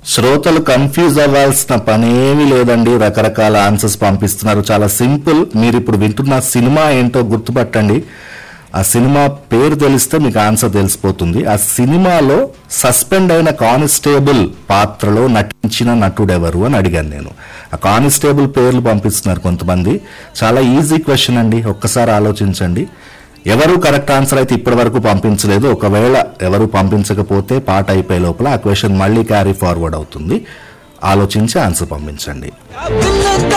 శ్రోతలు కన్ఫ్యూజ్ అవ్వాల్సిన పనేమీ లేదండి రకరకాల ఆన్సర్స్ పంపిస్తున్నారు చాలా సింపుల్ మీరు ఇప్పుడు వింటున్న సినిమా ఏంటో గుర్తుపట్టండి ఆ సినిమా పేరు తెలిస్తే మీకు ఆన్సర్ తెలిసిపోతుంది ఆ సినిమాలో సస్పెండ్ అయిన కానిస్టేబుల్ పాత్రలో నటించిన నటుడెవరు అని అడిగాను నేను ఆ కానిస్టేబుల్ పేర్లు పంపిస్తున్నారు కొంతమంది చాలా ఈజీ క్వశ్చన్ అండి ఒక్కసారి ఆలోచించండి ఎవరు కరెక్ట్ ఆన్సర్ అయితే ఇప్పటి వరకు పంపించలేదు ఒకవేళ ఎవరు పంపించకపోతే పాట అయిపోయే లోపల ఆ క్వశ్చన్ మళ్ళీ క్యారీ ఫార్వర్డ్ అవుతుంది ఆలోచించి ఆన్సర్ పంపించండి విన్నత